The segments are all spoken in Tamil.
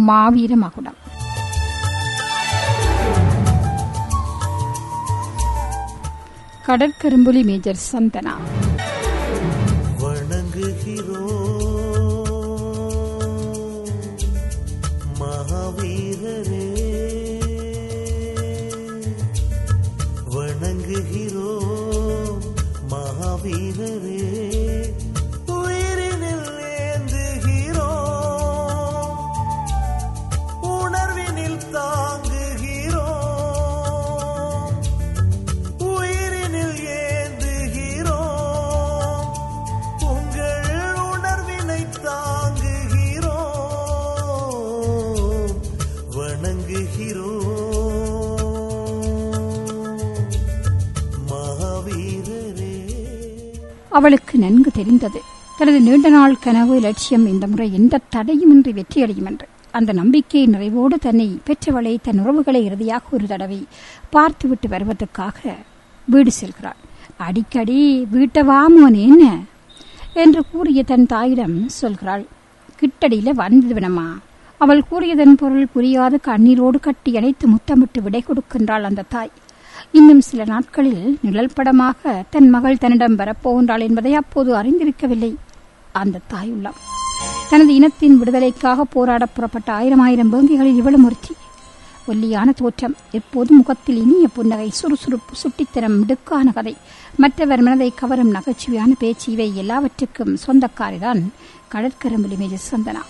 மாவீர மகுடம் கடற்கரும்புலி மேஜர் சந்தனா வணங்குகிறோம் மகாவீரரே வணங்குகிறோம் மகாவீரரே உயிரினில் ஏந்துகிறோம் உணர்வினில் தாங்குகிறோம் உயிரினில் ஏந்துகிறோம் உங்கள் உணர்வினை தாங்குகிறோம் வணங்குகிறோம் மகாவீரரே அவளுக்கு நன்கு தெரிந்தது தனது நீண்ட நாள் கனவு லட்சியம் இந்த முறை எந்த தடையுமின்றி வெற்றியடையும் என்று அந்த நம்பிக்கை நிறைவோடு தன்னை பெற்றவளை தன் உறவுகளை இறுதியாக ஒரு தடவை பார்த்துவிட்டு வருவதற்காக வீடு செல்கிறாள் அடிக்கடி வீட்டை வாமோன் என்ன என்று கூறிய தன் தாயிடம் சொல்கிறாள் கிட்டடியில வந்து வினமா அவள் கூறியதன் பொருள் புரியாத கண்ணீரோடு கட்டி அணைத்து முத்தமிட்டு விடை கொடுக்கின்றாள் அந்த தாய் இன்னும் சில நாட்களில் நிழல் படமாக தன் மகள் தன்னிடம் வரப்போகின்றாள் என்பதை அப்போது அறிந்திருக்கவில்லை அந்த தாயுள்ளம் தனது இனத்தின் விடுதலைக்காக போராட புறப்பட்ட ஆயிரம் ஆயிரம் வேங்கிகளில் இவளும் ஒருத்தி ஒல்லியான தோற்றம் எப்போதும் முகத்தில் இனிய புன்னகை சுறுசுறுப்பு சுட்டித்தனம் மிடுக்கான கதை மற்றவர் மனதை கவரும் நகைச்சுவையான பேச்சு இவை எல்லாவற்றுக்கும் சொந்தக்காரிதான் கடற்கரம்புலி மேஜர் சந்தனா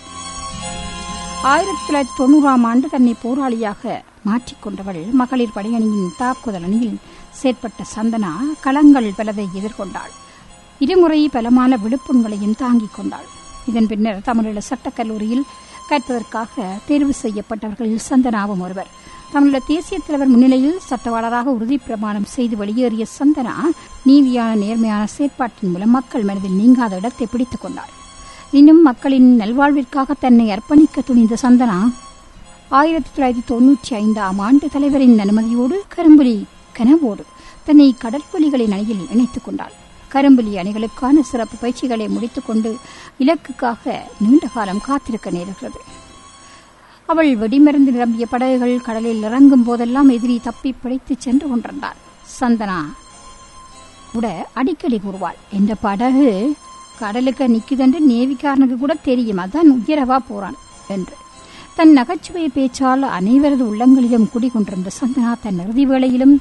ஆயிரத்தி தொள்ளாயிரத்தி தொண்ணூறாம் ஆண்டு தன்னை போராளியாக மாற்றிக்கொண்டவள் மகளிர் படையணியின் தாக்குதல் அணியில் செயற்பட்ட சந்தனா களங்கள் பலதை எதிர்கொண்டாள் இருமுறை பலமான விழுப்புண்களையும் தாங்கிக் கொண்டாள் இதன் பின்னர் தமிழீழ சட்டக் கல்லூரியில் கற்பதற்காக தேர்வு செய்யப்பட்டவர்களில் சந்தனாவும் ஒருவர் தமிழீழ தேசிய தலைவர் முன்னிலையில் சட்டவாளராக உறுதி பிரமாணம் செய்து வெளியேறிய சந்தனா நீதியான நேர்மையான செயற்பாட்டின் மூலம் மக்கள் மனதில் நீங்காத இடத்தை பிடித்துக் கொண்டாள் இன்னும் மக்களின் நல்வாழ்விற்காக தன்னை அர்ப்பணிக்க துணிந்த சந்தனா ஆயிரத்தி தொள்ளாயிரத்தி தொன்னூற்றி ஐந்தாம் ஆண்டு தலைவரின் அனுமதியோடு கரும்புலி கனவோடு தன்னை கடற்புலிகளின் அணியில் இணைத்துக் கொண்டாள் கரும்புலி அணிகளுக்கான சிறப்பு பயிற்சிகளை முடித்துக்கொண்டு இலக்குக்காக நீண்ட காலம் காத்திருக்க நேருகிறது அவள் வெடிமருந்து நிரம்பிய படகுகள் கடலில் இறங்கும் போதெல்லாம் எதிரி தப்பி பிழைத்துச் சென்று கொண்டிருந்தாள் சந்தனா கூட அடிக்கடி கூறுவாள் இந்த படகு கடலுக்கு நிக்குதென்று நேவிக்காரனுக்கு கூட தெரியும் அதான் உயரவா போறான் என்று தன் நகைச்சுவை பேச்சால் அனைவரது உள்ளங்களிலும் குடிகொண்டிருந்த சந்தனா தன் இறுதி வேளையிலும்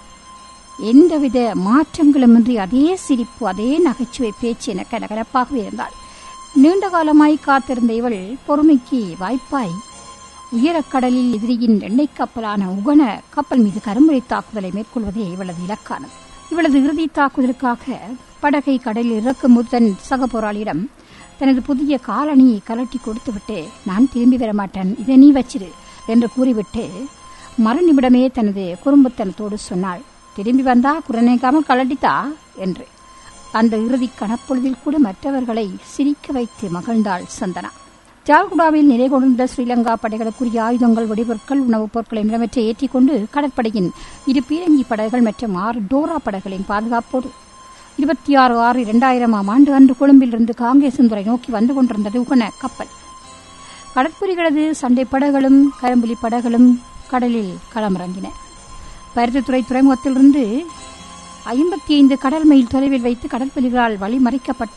எந்தவித மாற்றங்களுமின்றி அதே சிரிப்பு அதே நகைச்சுவை பேச்சு என கலகலப்பாகவே இருந்தாள் நீண்ட காலமாய் காத்திருந்த இவள் பொறுமைக்கு வாய்ப்பாய் உயரக்கடலில் எதிரியின் எண்ணெய் கப்பலான உகன கப்பல் மீது கருமுறை தாக்குதலை மேற்கொள்வதே இவளது இலக்கானது இவளது இறுதி தாக்குதலுக்காக படகை கடலில் இறக்கும் போது தன் சக போராளியிடம் தனது புதிய காலணியை கலட்டி கொடுத்துவிட்டு நான் திரும்பி வர மாட்டேன் இதை நீ வச்சிரு என்று கூறிவிட்டு மறுநிமிடமே தனது குறும்புத்தனத்தோடு சொன்னாள் திரும்பி வந்தா குரநேக்காமல் கலட்டித்தா என்று அந்த இறுதி கணப்பொழுதில் கூட மற்றவர்களை சிரிக்க வைத்து மகிழ்ந்தாள் சந்தனா ஜால்குடாவில் நிலை கொண்டிருந்த ஸ்ரீலங்கா படைகளுக்குரிய ஆயுதங்கள் வெடிபொருட்கள் உணவுப் பொருட்களை நிலவற்றை ஏற்றிக்கொண்டு கடற்படையின் இரு பீரங்கி படகுகள் மற்றும் ஆறு டோரா படகுகளின் பாதுகாப்போடு இருபத்தி ஆறு ஆறு இரண்டாயிரமாம் ஆண்டு அன்று கொழும்பிலிருந்து காங்கேசந்துறை நோக்கி வந்து கொண்டிருந்தது உகன கப்பல் கடற்புலிகளது சண்டை படகுகளும் கரும்புலி படகுகளும் கடலில் களமிறங்கின பருத்தித்துறை துறைமுகத்திலிருந்து ஐம்பத்தி ஐந்து கடல் மைல் தொலைவில் வைத்து கடற்புலிகளால் வழிமறைக்கப்பட்ட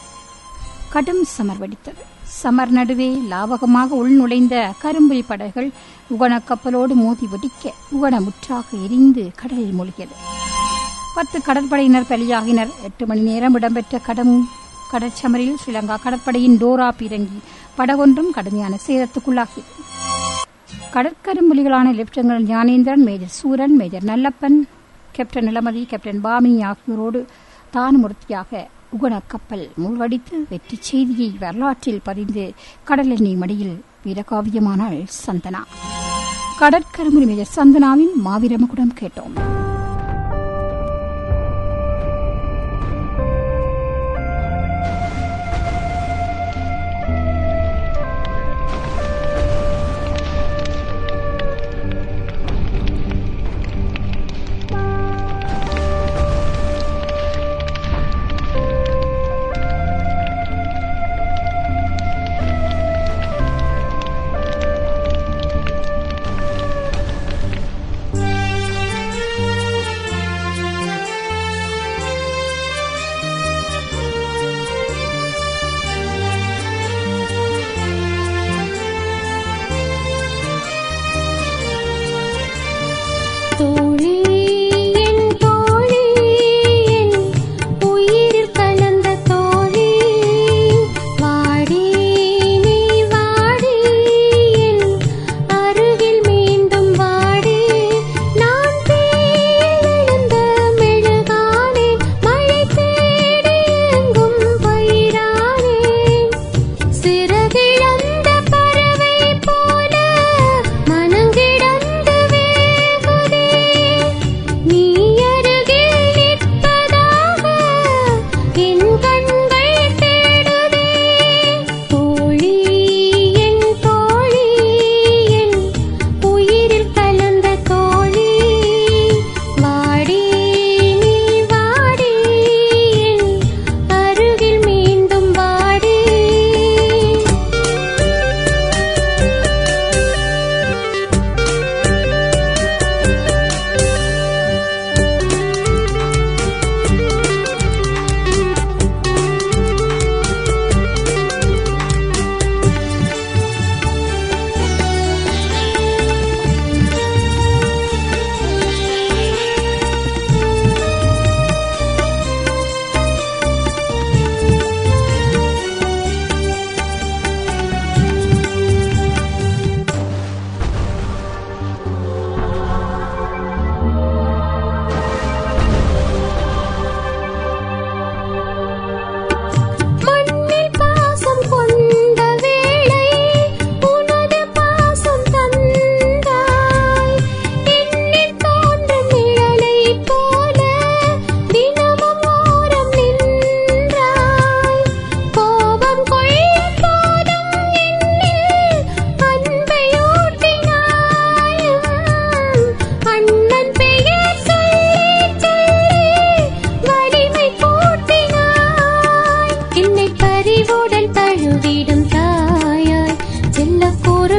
கடும் சமர் வெடித்தது சமர் நடுவே லாவகமாக உள்நுழைந்த கரும்புலி படகுகள் உகன கப்பலோடு மோதி வெடிக்க உகன முற்றாக எரிந்து கடலில் மூழ்கியது பத்து கடற்படையினர் பலியாகினர் எட்டு மணி நேரம் இடம்பெற்ற கடும் கடற்சமரில் ஸ்ரீலங்கா கடற்படையின் டோரா பீரங்கி படகொன்றும் கடுமையான சேதத்துக்குள்ளாகியது கடற்கரும்புலிகளான lieutenant Gnanendran major Sooran major Nallappan captain Nilamathi captain Pamini ஆகியோரோடு தானுமூர்த்தியாக உகன கப்பல் மூழ்கடித்து வெற்றி செய்தியை வரலாற்றில் பதிந்து கடலெண்ணெய் மடியில் வீரகாவியமானாள் சந்தனா கடற்கரும்புலி மேஜர் சந்தனாவின் மாவீரமகுடம் கேட்டோம்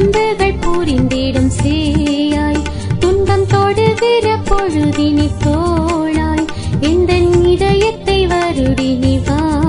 அன்புகள் புரிந்திடும் சேயாய் துன்பம் தொடுகிற பொழுதினி தோளாய் எந்த இதயத்தை வருடினி வா